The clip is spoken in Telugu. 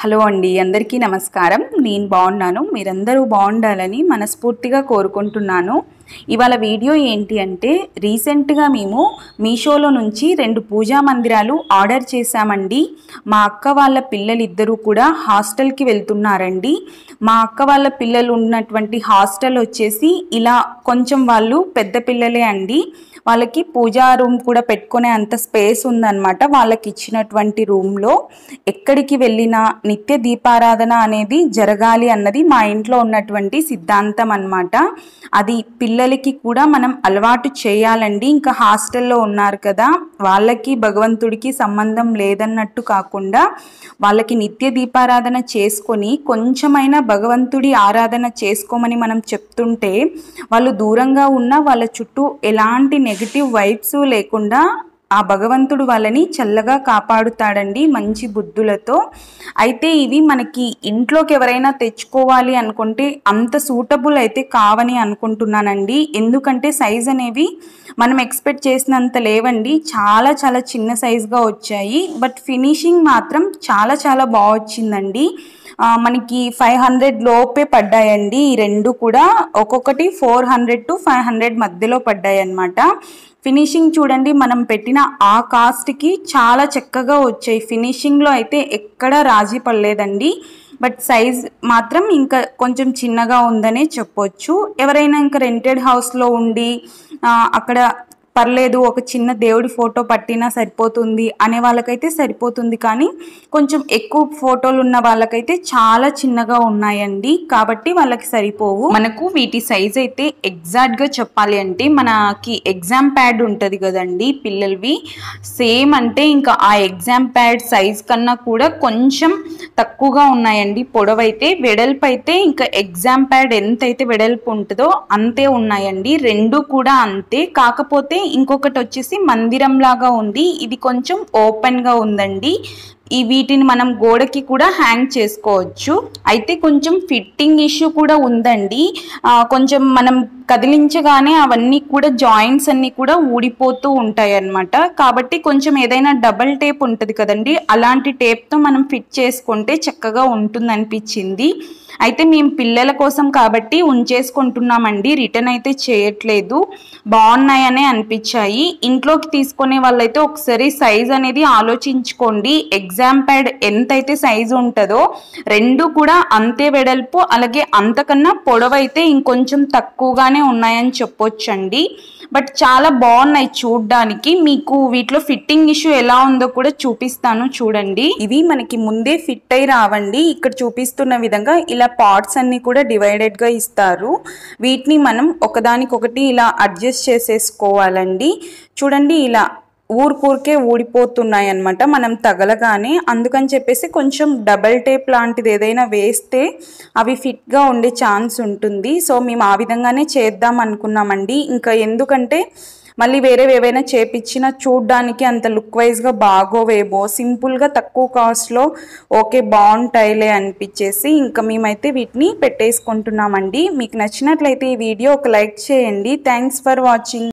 హలో అండి అందరికీ నమస్కారం నేను బాగున్నాను మీరందరూ బాగుండాలని మనస్ఫూర్తిగా కోరుకుంటున్నాను ఇవాళ వీడియో ఏంటి అంటే రీసెంట్గా మేము మీషోలో నుంచి రెండు పూజా మందిరాలు ఆర్డర్ చేశామండి మా అక్క వాళ్ళ పిల్లలు ఇద్దరూ కూడా హాస్టల్కి వెళ్తున్నారండి మా అక్క వాళ్ళ పిల్లలు ఉన్నటువంటి హాస్టల్ వచ్చేసి ఇలా కొంచెం వాళ్ళు పెద్ద పిల్లలే అండి వాళ్ళకి పూజా రూమ్ కూడా పెట్టుకునే అంత స్పేస్ ఉందన్నమాట వాళ్ళకి ఇచ్చినటువంటి రూమ్లో ఎక్కడికి వెళ్ళినా నిత్య దీపారాధన అనేది జరగాలి అన్నది మా ఇంట్లో ఉన్నటువంటి సిద్ధాంతం అన్నమాట అది పిల్లలకి కూడా మనం అలవాటు చేయాలండి ఇంకా హాస్టల్లో ఉన్నారు కదా వాళ్ళకి భగవంతుడికి సంబంధం లేదన్నట్టు కాకుండా వాళ్ళకి నిత్య దీపారాధన చేసుకొని కొంచెమైనా భగవంతుడి ఆరాధన చేసుకోమని మనం చెప్తుంటే వాళ్ళు దూరంగా ఉన్న వాళ్ళ చుట్టూ ఎలాంటి నెగిటివ్ వైబ్స్ లేకుండా ఆ భగవంతుడు వాళ్ళని చల్లగా కాపాడుతాడండి మంచి బుద్ధులతో అయితే ఇవి మనకి ఇంట్లోకి ఎవరైనా తెచ్చుకోవాలి అనుకుంటే అంత సూటబుల్ అయితే కావని అనుకుంటున్నానండి ఎందుకంటే సైజ్ అనేవి మనం ఎక్స్పెక్ట్ చేసినంత లేవండి చాలా చాలా చిన్న సైజ్గా వచ్చాయి బట్ ఫినిషింగ్ మాత్రం చాలా చాలా బాగా వచ్చిందండి ఆ, మనకి ఫైవ్ హండ్రెడ్ లోపే పడ్డాయండి ఈ రెండు కూడా ఒక్కొక్కటి four hundred to five hundred మధ్యలో పడ్డాయి అన్నమాట ఫినిషింగ్ చూడండి మనం పెట్టిన ఆ కాస్ట్కి చాలా చక్కగా వచ్చాయి ఫినిషింగ్లో అయితే ఎక్కడ రాజీ పడలేదండి బట్ సైజ్ మాత్రం ఇంకా కొంచెం చిన్నగా ఉందనే చెప్పొచ్చు ఎవరైనా ఇంకా రెంటెడ్ హౌస్లో ఉండి ఆ, అక్కడ పర్లేదు ఒక చిన్న దేవుడి ఫోటో పట్టినా సరిపోతుంది అనే వాళ్ళకైతే సరిపోతుంది కానీ కొంచెం ఎక్కువ ఫోటోలు ఉన్న వాళ్ళకైతే చాలా చిన్నగా ఉన్నాయండి కాబట్టి వాళ్ళకి సరిపోవు మనకు వీటి సైజ్ అయితే ఎగ్జాక్ట్గా చెప్పాలి అంటే మనకి ఎగ్జామ్ ప్యాడ్ ఉంటుంది కదండి పిల్లలవి సేమ్ అంటే ఇంకా ఆ ఎగ్జామ్ ప్యాడ్ సైజ్ కన్నా కూడా కొంచెం తక్కువగా ఉన్నాయండి పొడవైతే వెడల్పు అయితే ఇంకా ఎగ్జామ్ ప్యాడ్ ఎంతైతే వెడల్పు ఉంటుందో అంతే ఉన్నాయండి రెండు కూడా అంతే కాకపోతే ఇంకొకటి వచ్చేసి మందిరం లాగా ఉంది ఇది కొంచెం ఓపెన్ గా ఉందండి ఈ వీటిని మనం గోడకి కూడా హ్యాంగ్ చేసుకోవచ్చు అయితే కొంచెం ఫిట్టింగ్ ఇష్యూ కూడా ఉందండి ఆ, కొంచెం మనం కదిలించగానే అవన్నీ కూడా జాయింట్స్ అన్నీ కూడా ఊడిపోతూ ఉంటాయి అన్నమాట కాబట్టి కొంచెం ఏదైనా డబల్ టేప్ ఉంటుంది కదండి అలాంటి టేప్తో మనం ఫిట్ చేసుకుంటే చక్కగా ఉంటుంది అనిపించింది అయితే మేము పిల్లల కోసం కాబట్టి ఉంచేసుకుంటున్నామండి రిటర్న్ అయితే చేయట్లేదు బాగున్నాయనే అనిపించాయి ఇంట్లోకి తీసుకునే వాళ్ళైతే ఒకసారి సైజ్ అనేది ఆలోచించుకోండి ఎగ్జామ్ ప్యాడ్ ఎంతైతే సైజు ఉంటుందో రెండు కూడా అంతే వెడల్పు అలాగే అంతకన్నా పొడవైతే ఇంకొంచెం తక్కువగానే ఉన్నాయని చెప్పొచ్చండి బట్ చాలా బాగున్నాయి చూడ్డానికి మీకు వీటిలో ఫిట్టింగ్ ఇష్యూ ఎలా ఉందో కూడా చూపిస్తాను చూడండి ఇవి మనకి ముందే ఫిట్ అయి రావండి ఇక్కడ చూపిస్తున్న విధంగా ఇలా పార్ట్స్ అన్ని కూడా డివైడెడ్ గా ఇస్తారు వీటిని మనం ఒకదానికొకటి ఇలా అడ్జస్ట్ చేసేసుకోవాలండి చూడండి ఇలా ఊరికూరికే ఊడిపోతున్నాయి అనమాట మనం తగలగానే అందుకని చెప్పేసి కొంచెం డబల్ టేప్ లాంటిది ఏదైనా వేస్తే అవి ఫిట్గా ఉండే ఛాన్స్ ఉంటుంది సో మేము ఆ విధంగానే చేద్దాం అనుకున్నామండి ఇంకా ఎందుకంటే మళ్ళీ వేరే ఏవైనా చేపించినా చూడ్డానికి అంత లుక్ వైజ్గా బాగోవేమో సింపుల్గా తక్కువ కాస్ట్లో ఓకే బాగుంటాయిలే అనిపించేసి ఇంకా మేమైతే వీటిని పెట్టేసుకుంటున్నామండి మీకు నచ్చినట్లయితే ఈ వీడియో ఒక లైక్ చేయండి థ్యాంక్స్ ఫర్ వాచింగ్